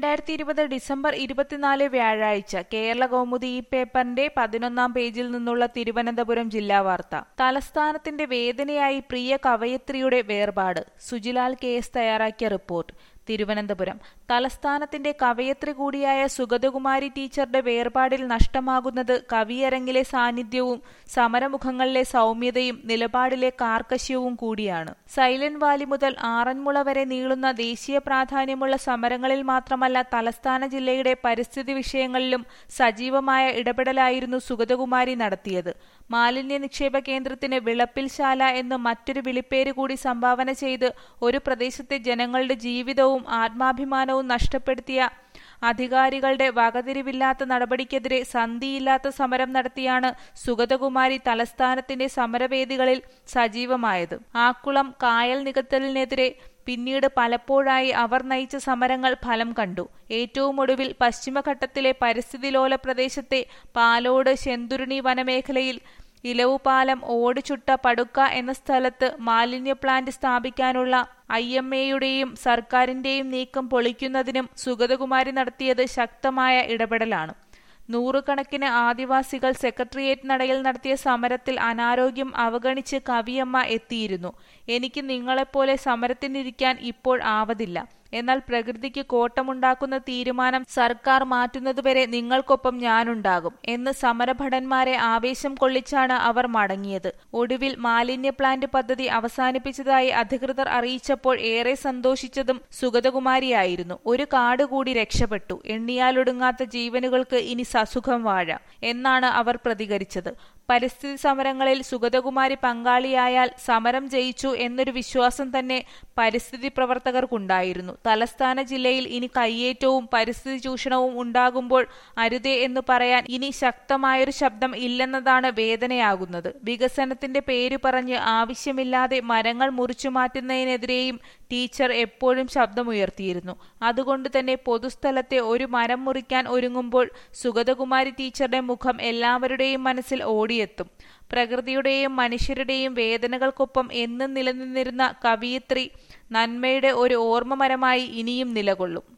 രണ്ടായിരത്തി ഇരുപത് ഡിസംബർ ഇരുപത്തിനാല് വ്യാഴാഴ്ച കേരള കൗമുദി ഈ പേപ്പറിന്റെ പതിനൊന്നാം പേജിൽ നിന്നുള്ള തിരുവനന്തപുരം ജില്ലാ വാർത്ത തലസ്ഥാനത്തിന്റെ വേദനയായി പ്രിയ കവയത്രിയുടെ വേർപാട് സുജിലാൽ കെ എസ് തയ്യാറാക്കിയ റിപ്പോർട്ട് തിരുവനന്തപുരം തലസ്ഥാനത്തിന്റെ കവയത്രി കൂടിയായ സുഗതകുമാരി ടീച്ചറുടെ വേർപാടിൽ നഷ്ടമാകുന്നത് കവിയരങ്ങിലെ സാന്നിധ്യവും സമരമുഖങ്ങളിലെ സൗമ്യതയും നിലപാടിലെ കാർക്കശ്യവും കൂടിയാണ് സൈലന്റ് വാലി മുതൽ ആറന്മുള വരെ നീളുന്ന ദേശീയ പ്രാധാന്യമുള്ള സമരങ്ങളിൽ മാത്രമല്ല തലസ്ഥാന ജില്ലയുടെ പരിസ്ഥിതി വിഷയങ്ങളിലും സജീവമായ ഇടപെടലായിരുന്നു സുഗതകുമാരി നടത്തിയത് മാലിന്യ നിക്ഷേപ കേന്ദ്രത്തിന് വിളപ്പിൽ ശാല എന്ന് മറ്റൊരു വിളിപ്പേര് കൂടി സംഭാവന ചെയ്ത് ഒരു പ്രദേശത്തെ ജനങ്ങളുടെ ജീവിതവും ആത്മാഭിമാനവും നഷ്ടപ്പെടുത്തിയ അധികാരികളുടെ വകതിരിവില്ലാത്ത നടപടിക്കെതിരെ സന്ധിയില്ലാത്ത സമരം നടത്തിയാണ് സുഗതകുമാരി തലസ്ഥാനത്തിന്റെ സമരവേദികളിൽ സജീവമായത് ആക്കുളം കായൽ നികത്തലിനെതിരെ പിന്നീട് പലപ്പോഴായി അവർ നയിച്ച സമരങ്ങൾ ഫലം കണ്ടു ഏറ്റവും ഒടുവിൽ പശ്ചിമഘട്ടത്തിലെ പരിസ്ഥിതിലോല പ്രദേശത്തെ പാലോട് ശെന്തുരുണി വനമേഖലയിൽ ഇലവുപാലം ഓടിച്ചുട്ട പടുക്ക എന്ന സ്ഥലത്ത് മാലിന്യ പ്ലാന്റ് സ്ഥാപിക്കാനുള്ള ഐ എം എയുടെയും സർക്കാരിന്റെയും നീക്കം പൊളിക്കുന്നതിനും സുഗതകുമാരി നടത്തിയത് ശക്തമായ ഇടപെടലാണ് നൂറുകണക്കിന് ആദിവാസികൾ സെക്രട്ടേറിയറ്റ് നടയിൽ നടത്തിയ സമരത്തിൽ അനാരോഗ്യം അവഗണിച്ച് കവിയമ്മ എത്തിയിരുന്നു എനിക്ക് നിങ്ങളെപ്പോലെ സമരത്തിനിരിക്കാൻ ഇപ്പോൾ ആവതില്ല എന്നാൽ പ്രകൃതിക്ക് കോട്ടമുണ്ടാക്കുന്ന തീരുമാനം സർക്കാർ മാറ്റുന്നതുവരെ നിങ്ങൾക്കൊപ്പം ഞാനുണ്ടാകും എന്ന് സമരഭടന്മാരെ ആവേശം കൊള്ളിച്ചാണ് അവർ മടങ്ങിയത് ഒടുവിൽ മാലിന്യ പ്ലാന്റ് പദ്ധതി അവസാനിപ്പിച്ചതായി അധികൃതർ അറിയിച്ചപ്പോൾ ഏറെ സന്തോഷിച്ചതും സുഗതകുമാരിയായിരുന്നു ഒരു കാട് കൂടി രക്ഷപ്പെട്ടു എണ്ണിയാലൊടുങ്ങാത്ത ജീവനുകൾക്ക് ഇനി സസുഖം വാഴാം എന്നാണ് അവർ പ്രതികരിച്ചത് പരിസ്ഥിതി സമരങ്ങളിൽ സുഗതകുമാരി പങ്കാളിയായാൽ സമരം ജയിച്ചു എന്നൊരു വിശ്വാസം തന്നെ പരിസ്ഥിതി പ്രവർത്തകർക്കുണ്ടായിരുന്നു തലസ്ഥാന ജില്ലയിൽ ഇനി കയ്യേറ്റവും പരിസ്ഥിതി ചൂഷണവും ഉണ്ടാകുമ്പോൾ അരുതേ എന്ന് പറയാൻ ഇനി ശക്തമായൊരു ശബ്ദം ഇല്ലെന്നതാണ് വേദനയാകുന്നത് വികസനത്തിന്റെ പേരു പറഞ്ഞ് ആവശ്യമില്ലാതെ മരങ്ങൾ മുറിച്ചു മാറ്റുന്നതിനെതിരെയും ടീച്ചർ എപ്പോഴും ശബ്ദമുയർത്തിയിരുന്നു അതുകൊണ്ട് തന്നെ പൊതുസ്ഥലത്തെ ഒരു മരം മുറിക്കാൻ ഒരുങ്ങുമ്പോൾ സുഗതകുമാരി ടീച്ചറുടെ മുഖം എല്ലാവരുടെയും മനസ്സിൽ ഓടിയെത്തും പ്രകൃതിയുടെയും മനുഷ്യരുടെയും വേദനകൾക്കൊപ്പം എന്നും നിലനിന്നിരുന്ന കവിയത്രി നന്മയുടെ ഒരു ഓർമ്മമരമായി ഇനിയും നിലകൊള്ളും